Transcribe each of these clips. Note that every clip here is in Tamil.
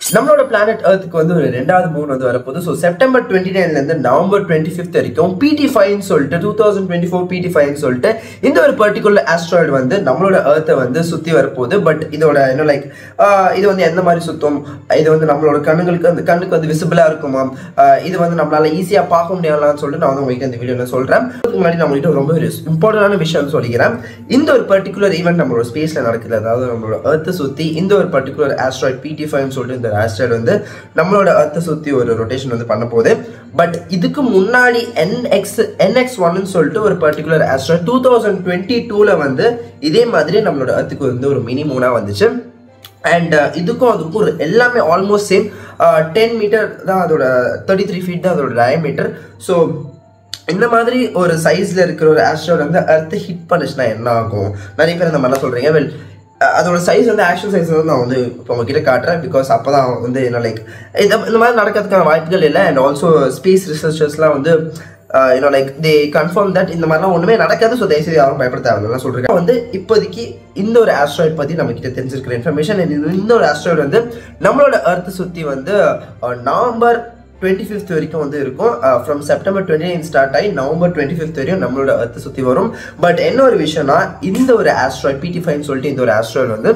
நம்மளோட பிளானட் எர்த்துக்கு வந்து ஒரு ரெண்டாவது மூணு வந்து வரப்போகுது ஸோ செப்டம்பர் டுவெண்ட்டி நைன்லேருந்து நவம்பர் டுவெண்ட்டி ஃபிஃப்த் வரைக்கும் பிடி ஃபைவ்னு சொல்லிட்டு டூ தௌசண்ட் டுவெண்ட்டி ஃபோர் பிடி ஃபைவ்னு சொல்லிட்டு இந்த ஒரு பர்டிகுலர் ஆஸ்ட்ராய்டு வந்து நம்மளோட எர்த்தை வந்து சுற்றி வரப்போகுது பட் இதோட இன்னும் லைக் இது வந்து எந்த மாதிரி சுத்தும் இது வந்து நம்மளோட கண்ணுங்களுக்கு வந்து கண்ணுக்கு வந்து விசிபிளாக இருக்குமா ஆஹ் இது வந்து நம்மளால ஈஸியாக பார்க்க முடியலாம்னு சொல்லிட்டு நான் வந்து உங்ககிட்ட இந்த வீடியோவில் சொல்கிறேன் அதுக்கு முன்னாடி நான் உங்ககிட்ட ரொம்ப ஒரு இம்பார்ட்டண்டான விஷயம் சொல்லிக்கிறேன் இந்த ஒரு பர்டிகுலர் ஈவெண்ட் நம்மளோட ஸ்பேஸில் நடக்குது அதாவது நம்மளோட எர்த்தை சுற்றி இந்த ஒரு பர்டிகுலர் ஆஸ்ட்ராய்ட் பிடி ஃபைவ்னு சொல்லிட்டு இந்த ஆஸ்ட்ராய்டு வந்து நம்மளோட எர்த்தை சுற்றி ஒரு ரொட்டேஷன் வந்து பண்ண போகுது பட் இதுக்கு முன்னாடி என்எக்ஸ் என்எக்ஸ் ஒன்னு சொல்லிட்டு ஒரு particular asteroid two thousand twenty டூவில் வந்து இதே மாதிரி நம்மளோட எர்த்துக்கு வந்து ஒரு மினி மூணாக வந்துச்சு அண்ட் இதுக்கும் அதுக்கும் ஒரு எல்லாமே ஆல்மோஸ்ட் சேம் டென் மீட்டர் தான் அதோட தேர்ட்டி த்ரீ ஃபீட் தான் அதோட டயமீட்டர் ஸோ இந்த மாதிரி ஒரு சைஸில் இருக்கிற ஒரு ஆஸ்ட்ராய்டு வந்து அர்த்து ஹிட் பண்ணுச்சுன்னா என்ன ஆகும் நிறைய பேர் இந்த மாதிரிலாம் சொல்கிறீங்க வெல் அதோட சைஸ் வந்து ஆக்சுவல் சைஸ் வந்து நான் வந்து இப்போ உங்ககிட்ட காட்டுறேன் பிகாஸ் அப்போ தான் வந்து என்ன லைக் இந்த இந்த மாதிரி நடக்கிறதுக்கான வாய்ப்புகள் இல்லை அண்ட் ஆல்சோ ஸ்பேஸ் ரிசர்ச்சர்ஸ்லாம் வந்து you know like they confirm that இந்த மாதிரிலாம் ஒன்றுமே நடக்காது ஸோ தயவுசெய்து யாரும் பயப்பட தேவையில்லாம் சொல்கிறேன் வந்து இப்போதைக்கு இந்த ஒரு ஆஸ்ட்ராய்ட் பற்றி நம்ம கிட்ட தெரிஞ்சிருக்கிற இன்ஃபர்மேஷன் இந்த ஒரு ஆஸ்ட்ராய்டு வந்து நம்மளோட எர்த்தை சுற்றி வந்து நவம்பர் டுவெண்ட்டி ஃபிஃப்த் வரைக்கும் வந்து இருக்கும் from September twenty nine start ஆகி நவம்பர் டுவெண்ட்டி ஃபிஃப்த் வரையும் நம்மளோட எர்த்தை சுற்றி வரும் பட் என்ன ஒரு விஷயம்னா இந்த ஒரு ஆஸ்ட்ராய்ட் பிடி ஃபைன்னு சொல்லிட்டு இந்த ஒரு ஆஸ்ட்ராய்டு வந்து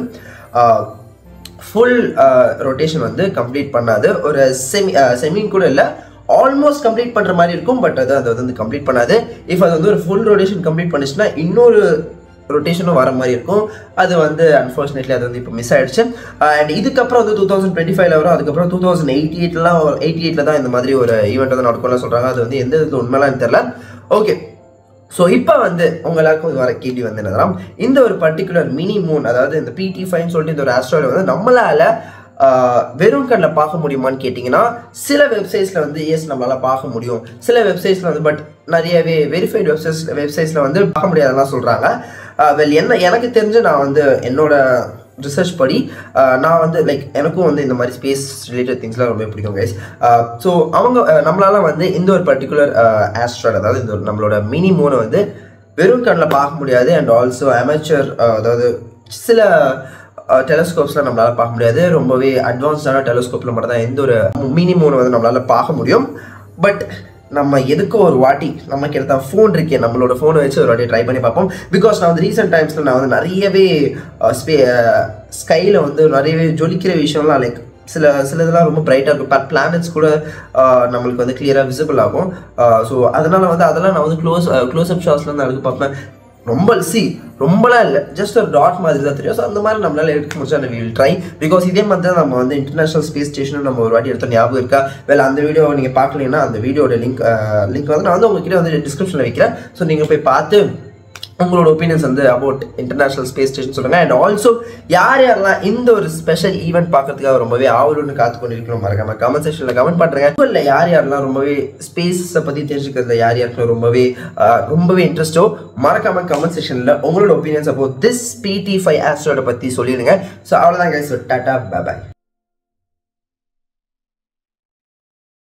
ஃபுல் ரொட்டேஷன் வந்து கம்ப்ளீட் பண்ணாது ஒரு செமி செமின் கூட இல்லை ஆல்மோஸ்ட் கம்ப்ளீட் பண்ணுற மாதிரி இருக்கும் பட் அது அது வந்து கம்ப்ளீட் பண்ணாது இஃப் அது வந்து ஒரு ஃபுல் ரொட்டேஷன் கம்ப்ளீட் பண்ணுச்சுன்னா இன்னொரு ரொட்டேஷனும் வர மாதிரி இருக்கும் அது வந்து அன்ஃபார்ச்சுனேட்லி அது வந்து இப்போ மிஸ் ஆயிடுச்சு அண்ட் இதுக்கப்புறம் வந்து டூ தௌசண்ட் டுவெண்ட்டி ஃபைவ்ல வரும் அதுக்கப்புறம் டூ தௌசண்ட் எயிட்டி எயிட்லாம் எயிட்டி எயிட்டில் தான் இந்த மாதிரி ஒரு ஈவெண்ட் வந்து நடக்கும்லாம் சொல்கிறாங்க அது வந்து எந்த விதத்தில் உண்மைலாம் தெரியல ஓகே ஸோ இப்போ வந்து உங்க எல்லாருக்கும் வர கேள்வி வந்து என்னன்னா இந்த ஒரு பர்டிகுலர் மினி மூன் அதாவது இந்த பிடி ஃபைன்னு சொல்லிட்டு இந்த ஒரு ஆஸ்ட்ராய்டு வந்து நம்மளால வெறும் கண்ணில் பார்க்க முடியுமான்னு கேட்டிங்கன்னா சில வெப்சைட்ஸில் வந்து எஸ் நம்மளால் பார்க்க முடியும் சில வெப்சைட்ஸில் வந்து பட் நிறையவே வெரிஃபைடு வெப்சைட்ஸ் வெப்சைட்ஸில் வந்து பார்க்க முடியாதெல்லாம் சொல்கிறாங்க வெல் என்ன எனக்கு தெரிஞ்சு நான் வந்து என்னோட ரிசர்ச் படி நான் வந்து லைக் எனக்கும் வந்து இந்த மாதிரி ஸ்பேஸ் ரிலேட்டட் திங்ஸ்லாம் ரொம்ப பிடிக்கும் கைஸ் ஸோ அவங்க நம்மளால வந்து இந்த ஒரு பர்டிகுலர் ஆஸ்ட்ராய்டு அதாவது இந்த ஒரு நம்மளோட மினி மூனை வந்து வெறும் கண்ணில் பார்க்க முடியாது அண்ட் ஆல்சோ அமெச்சர் அதாவது சில டெலஸ்கோப்ஸ்லாம் நம்மளால் பார்க்க முடியாது ரொம்பவே அட்வான்ஸ்டான டெலஸ்கோப்பில் மட்டும் தான் எந்த ஒரு மினி மூனை வந்து நம்மளால் பார்க்க முடியும் பட் நம்ம எதுக்கோ ஒரு வாட்டி நமக்கு எடுத்த ஃபோன் இருக்கே நம்மளோட ஃபோனை வச்சு ஒரு வாட்டி ட்ரை பண்ணி பார்ப்போம் பிகாஸ் நான் வந்து ரீசெண்ட் டைம்ஸில் நான் வந்து நிறையவே ஸ்பே ஸ்கையில் வந்து நிறையவே ஜொலிக்கிற விஷயம்லாம் லைக் சில சில இதெல்லாம் ரொம்ப பிரைட்டாக இருக்கும் பட் பிளானட்ஸ் கூட நம்மளுக்கு வந்து கிளியராக விசிபிள் ஆகும் ஸோ அதனால் வந்து அதெல்லாம் நான் வந்து க்ளோஸ் க்ளோஸ் அப் ஷாட்ஸ்லாம் நான் எடுத்து பார்ப்பேன் ரொம்ப சி ரொம்பலாம் இல்லை ஜஸ்ட் ஒரு டாட் மாதிரி தான் தெரியும் ஸோ அந்த மாதிரி நம்மளால எடுக்க முடிச்சா அந்த வில் ட்ரை பிகாஸ் இதே மாதிரி தான் நம்ம வந்து இன்டர்நேஷனல் ஸ்பேஸ் ஸ்டேஷனும் நம்ம ஒரு வாட்டி எடுத்த ஞாபகம் இருக்கா வேலை அந்த வீடியோ நீங்கள் பார்க்கலீங்கன்னா அந்த வீடியோட லிங்க் லிங்க் வந்து நான் வந்து உங்ககிட்ட வந்து டிஸ்கிரிப்ஷனில் வைக்கிறேன் ஸோ நீங்கள் போய் பார்த்து உங்களோட ஒப்பீனியன்ஸ் வந்து அபவுட் இன்டர்நேஷனல் ஸ்பேஸ் ஸ்டேஷன் சொல்லுங்க அண்ட் ஆல்சோ யார் யாரெல்லாம் இந்த ஒரு ஸ்பெஷல் ஈவெண்ட் பார்க்கறதுக்காக ரொம்பவே ஆவலுன்னு காத்து கொண்டு இருக்கணும் மறக்காம கமெண்ட் செக்ஷனில் கமெண்ட் பண்ணுறேங்க இல்லை யார் யாரெல்லாம் ரொம்பவே ஸ்பேஸை பற்றி தெரிஞ்சுக்கிறதுல யார் யாருக்கும் ரொம்பவே ரொம்பவே இன்ட்ரெஸ்ட்டோ மறக்காம கமெண்ட் செக்ஷனில் உங்களோட opinions about this PD five ஆஸ்ட்ரோட பற்றி சொல்லிடுங்க ஸோ அவ்வளோதான் கைஸ் டாட்டா பாய்